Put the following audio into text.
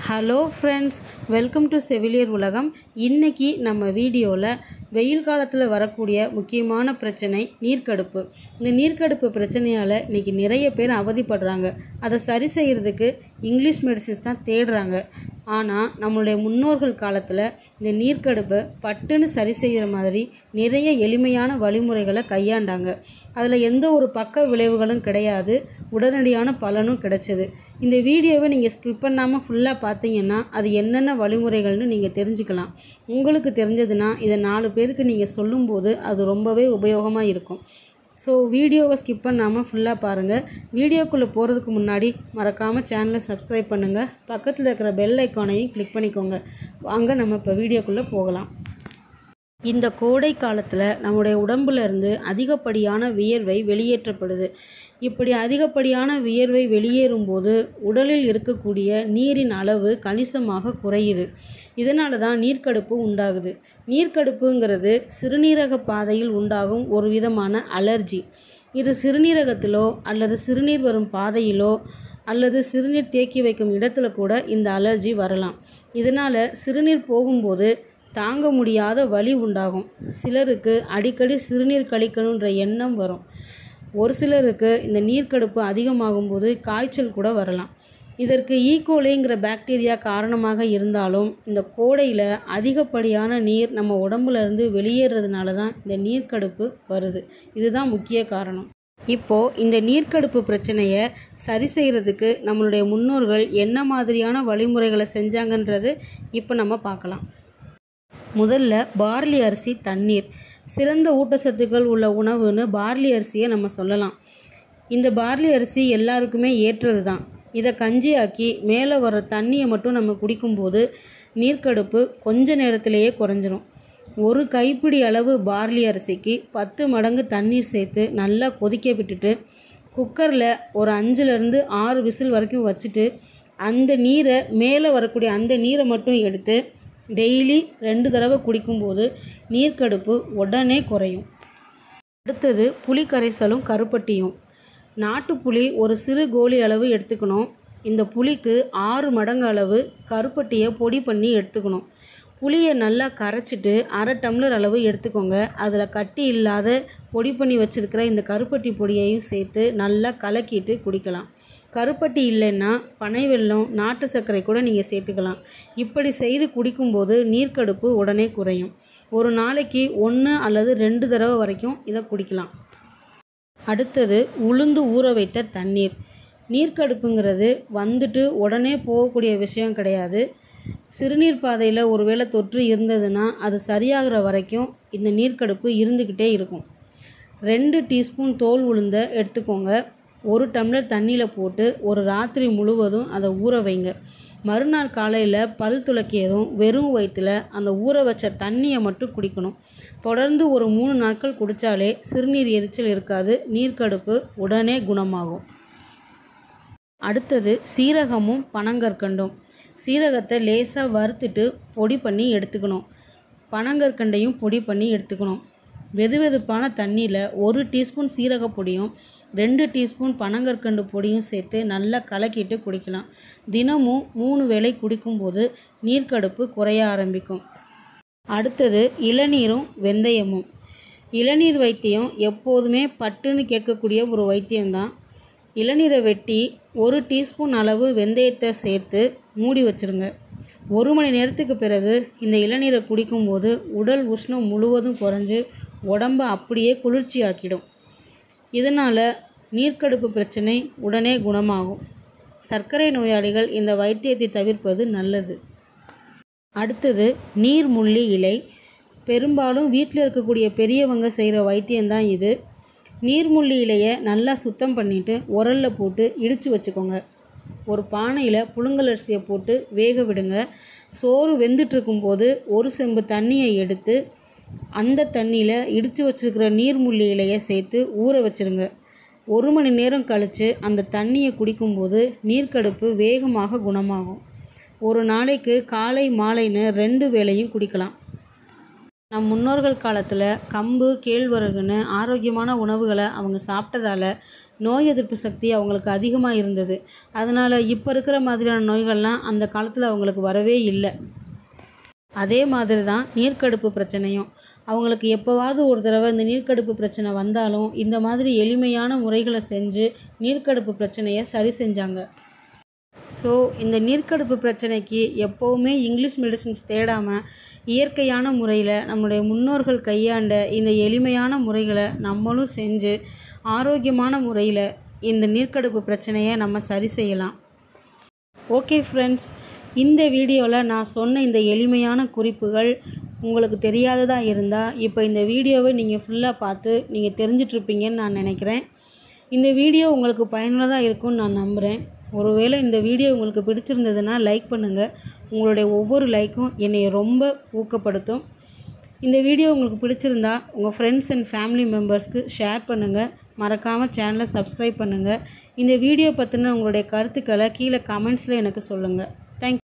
hello friends welcome to செவிலியர் உலகம் இன்னைக்கு நம்ம வீடியோவில் வெயில் காலத்தில் வரக்கூடிய முக்கியமான பிரச்சனை நீர்க்கடுப்பு இந்த நீர்க்கடுப்பு பிரச்சனையால் இன்றைக்கி நிறைய பேர் அவதிப்படுறாங்க அதை சரி செய்கிறதுக்கு இங்கிலீஷ் மெடிசின்ஸ் தான் தேடுறாங்க ஆனால் நம்மளுடைய முன்னோர்கள் காலத்தில் இந்த நீர்க்கடுப்பை பட்டுன்னு சரி செய்கிற மாதிரி நிறைய எளிமையான வழிமுறைகளை கையாண்டாங்க அதில் எந்த ஒரு பக்க விளைவுகளும் கிடையாது உடனடியான பலனும் கிடைச்சது இந்த வீடியோவை நீங்கள் ஸ்கிப் பண்ணாமல் ஃபுல்லாக பார்த்தீங்கன்னா அது என்னென்ன வழிமுறைகள்னு நீங்கள் தெரிஞ்சுக்கலாம் உங்களுக்கு தெரிஞ்சதுன்னா இதை நாலு பேருக்கு நீங்கள் சொல்லும்போது அது ரொம்பவே உபயோகமாக இருக்கும் ஸோ வீடியோவை ஸ்கிப் பண்ணாமல் ஃபுல்லாக பாருங்கள் வீடியோக்குள்ளே போகிறதுக்கு முன்னாடி மறக்காமல் சேனலை சப்ஸ்கிரைப் பண்ணுங்கள் பக்கத்தில் இருக்கிற பெல் ஐக்கானையும் கிளிக் பண்ணிக்கோங்க வாங்க நம்ம இப்போ வீடியோக்குள்ளே போகலாம் இந்த கோடை காலத்தில் நம்முடைய உடம்புல இருந்து அதிகப்படியான வியர்வை வெளியேற்றப்படுது இப்படி அதிகப்படியான வியர்வை வெளியேறும்போது உடலில் இருக்கக்கூடிய நீரின் அளவு கணிசமாக குறையுது இதனால தான் நீர்க்கடுப்பு உண்டாகுது நீர்க்கடுப்புங்கிறது சிறுநீரக பாதையில் உண்டாகும் ஒரு விதமான அலர்ஜி இது சிறுநீரகத்திலோ அல்லது சிறுநீர் வரும் பாதையிலோ அல்லது சிறுநீர் தேக்கி வைக்கும் இடத்துல கூட இந்த அலர்ஜி வரலாம் இதனால் சிறுநீர் போகும்போது தாங்க முடியாத வலி உண்டாகும் சிலருக்கு அடிக்கடி சிறுநீர் கழிக்கணுன்ற எண்ணம் வரும் ஒரு சிலருக்கு இந்த நீர்க்கடுப்பு அதிகமாகும்போது காய்ச்சல் கூட வரலாம் இதற்கு ஈகோலேங்கிற பாக்டீரியா காரணமாக இருந்தாலும் இந்த கோடையில் அதிகப்படியான நீர் நம்ம உடம்புல இருந்து வெளியேறதுனால தான் இந்த நீர்க்கடுப்பு வருது இதுதான் முக்கிய காரணம் இப்போது இந்த நீர்க்கடுப்பு பிரச்சனையை சரி செய்கிறதுக்கு நம்மளுடைய முன்னோர்கள் என்ன மாதிரியான வழிமுறைகளை செஞ்சாங்கன்றது இப்போ நம்ம பார்க்கலாம் முதல்ல பார்லி அரிசி தண்ணீர் சிறந்த ஊட்டச்சத்துக்கள் உள்ள உணவுன்னு பார்லி அரிசியை நம்ம சொல்லலாம் இந்த பார்லி அரிசி எல்லாருக்குமே ஏற்றது தான் இதை கஞ்சியாக்கி மேலே வர தண்ணியை மட்டும் நம்ம குடிக்கும்போது நீர்க்கடுப்பு கொஞ்ச நேரத்திலேயே குறைஞ்சிரும் ஒரு கைப்பிடி அளவு பார்லி அரிசிக்கு பத்து மடங்கு தண்ணீர் சேர்த்து நல்லா கொதிக்க விட்டுட்டு குக்கரில் ஒரு அஞ்சுலேருந்து ஆறு விசில் வரைக்கும் வச்சுட்டு அந்த நீரை மேலே வரக்கூடிய அந்த நீரை மட்டும் எடுத்து டெய்லி ரெண்டு தடவை குடிக்கும்போது நீர்க்கடுப்பு உடனே குறையும் அடுத்தது புளி கரைசலும் கருப்பட்டியும் நாட்டுப்புளி ஒரு சிறு கோலி அளவு எடுத்துக்கணும் இந்த புளிக்கு ஆறு மடங்கு அளவு கருப்பட்டியை பொடி பண்ணி எடுத்துக்கணும் புளியை நல்லா கரைச்சிட்டு அரை டம்ளர் அளவு எடுத்துக்கோங்க அதில் கட்டி இல்லாத பொடி பண்ணி வச்சுருக்கிற இந்த கருப்பட்டி பொடியையும் சேர்த்து நல்லா கலக்கிட்டு குடிக்கலாம் கருப்பட்டி இல்லைன்னா பனை வெல்லம் நாட்டு சர்க்கரை கூட நீங்கள் சேர்த்துக்கலாம் இப்படி செய்து குடிக்கும்போது நீர்க்கடுப்பு உடனே குறையும் ஒரு நாளைக்கு ஒன்று அல்லது ரெண்டு தடவை வரைக்கும் இதை குடிக்கலாம் அடுத்தது உளுந்து ஊற வைத்த தண்ணீர் நீர்க்கடுப்புங்கிறது வந்துட்டு உடனே போகக்கூடிய விஷயம் கிடையாது சிறுநீர் பாதையில் ஒருவேளை தொற்று இருந்ததுன்னா அது சரியாகிற வரைக்கும் இந்த நீர்க்கடுப்பு இருந்துக்கிட்டே இருக்கும் ரெண்டு டீஸ்பூன் தோல் உளுந்த எடுத்துக்கோங்க ஒரு டம்ளர் தண்ணியில் போட்டு ஒரு ராத்திரி முழுவதும் அதை ஊற வைங்க மறுநாள் காலையில் பல் துளக்கியதும் வெறும் வயிற்றில் அந்த ஊற வச்ச தண்ணியை மட்டும் குடிக்கணும் தொடர்ந்து ஒரு மூணு நாட்கள் குடித்தாலே சிறுநீர் எரிச்சல் இருக்காது நீர்க்கடுப்பு உடனே குணமாகும் அடுத்தது சீரகமும் பனங்கற்கண்டும் சீரகத்தை லேசாக வறுத்துட்டு பொடி பண்ணி எடுத்துக்கணும் பனங்கற்கண்டையும் பொடி பண்ணி எடுத்துக்கணும் வெது வெதுப்பான தண்ணியில் ஒரு டீஸ்பூன் சீரக பொடியும் ரெண்டு டீஸ்பூன் பனங்கற்கண்டு பொடியும் சேர்த்து நல்லா கலக்கிட்டு குடிக்கலாம் தினமும் மூணு வேளை குடிக்கும்போது நீர்க்கடுப்பு குறைய ஆரம்பிக்கும் அடுத்தது இளநீரும் வெந்தயமும் இளநீர் வைத்தியம் எப்போதுமே பட்டுன்னு கேட்கக்கூடிய ஒரு வைத்தியம்தான் இளநீரை வெட்டி ஒரு டீஸ்பூன் அளவு வெந்தயத்தை சேர்த்து மூடி வச்சுருங்க ஒரு மணி நேரத்துக்கு பிறகு இந்த இளநீரை குடிக்கும்போது உடல் உஷ்ணம் முழுவதும் குறைஞ்சு உடம்பை அப்படியே குளிர்ச்சி ஆக்கிடும் இதனால் நீர்க்கடுப்பு பிரச்சனை உடனே குணமாகும் சர்க்கரை நோயாளிகள் இந்த வைத்தியத்தை தவிர்ப்பது நல்லது அடுத்தது நீர்முள்ளி இலை பெரும்பாலும் வீட்டில் இருக்கக்கூடிய பெரியவங்க செய்கிற வைத்தியம்தான் இது நீர்முள்ளி இலையை நல்லா சுத்தம் பண்ணிவிட்டு உரலில் போட்டு இடித்து வச்சுக்கோங்க ஒரு பானையில் புழுங்கல் அரிசியை போட்டு வேக விடுங்க சோறு வெந்துட்டுருக்கும்போது ஒரு செம்பு தண்ணியை எடுத்து அந்த தண்ணியில் இடித்து வச்சுருக்கிற நீர்முள்ளி இலையை சேர்த்து ஊற வச்சுருங்க ஒரு மணி நேரம் கழித்து அந்த தண்ணியை குடிக்கும்போது நீர்க்கடுப்பு வேகமாக குணமாகும் ஒரு நாளைக்கு காலை மாலைன்னு ரெண்டு வேளையும் குடிக்கலாம் நம் முன்னோர்கள் காலத்தில் கம்பு கேழ்வரகுன்னு ஆரோக்கியமான உணவுகளை அவங்க சாப்பிட்டதால நோய் எதிர்ப்பு சக்தி அவங்களுக்கு அதிகமாக இருந்தது அதனால் இப்போ இருக்கிற மாதிரியான நோய்கள்லாம் அந்த காலத்தில் அவங்களுக்கு வரவே இல்லை அதே மாதிரி தான் நீர்க்கடுப்பு பிரச்சனையும் அவங்களுக்கு எப்போவாவது ஒரு தடவை இந்த நீர்க்கடுப்பு பிரச்சனை வந்தாலும் இந்த மாதிரி எளிமையான முறைகளை செஞ்சு நீர்க்கடுப்பு பிரச்சனையை சரி செஞ்சாங்க ஸோ இந்த நீர்க்கடுப்பு பிரச்சனைக்கு எப்போவுமே இங்கிலீஷ் மெடிசின்ஸ் தேடாமல் இயற்கையான முறையில் நம்முடைய முன்னோர்கள் கையாண்ட இந்த எளிமையான முறைகளை நம்மளும் செஞ்சு ஆரோக்கியமான முறையில் இந்த நீர்க்கடுப்பு பிரச்சனையை நம்ம சரி செய்யலாம் ஓகே ஃப்ரெண்ட்ஸ் இந்த வீடியோவில் நான் சொன்ன இந்த எளிமையான குறிப்புகள் உங்களுக்கு தெரியாததாக இருந்தால் இப்போ இந்த வீடியோவை நீங்கள் ஃபுல்லாக பார்த்து நீங்கள் தெரிஞ்சிட்ருப்பீங்கன்னு நான் நினைக்கிறேன் இந்த வீடியோ உங்களுக்கு பயனுள்ளதாக இருக்கும்னு நான் நம்புகிறேன் ஒருவேளை இந்த வீடியோ உங்களுக்கு பிடிச்சிருந்ததுன்னா லைக் பண்ணுங்கள் உங்களுடைய ஒவ்வொரு லைக்கும் என்னை ரொம்ப ஊக்கப்படுத்தும் இந்த வீடியோ உங்களுக்கு பிடிச்சிருந்தா உங்கள் ஃப்ரெண்ட்ஸ் அண்ட் ஃபேமிலி மெம்பர்ஸ்க்கு ஷேர் பண்ணுங்கள் மறக்காமல் சேனலை சப்ஸ்கிரைப் பண்ணுங்கள் இந்த வீடியோ பற்றின உங்களுடைய கருத்துக்களை கீழே கமெண்ட்ஸில் எனக்கு சொல்லுங்கள் தேங்க்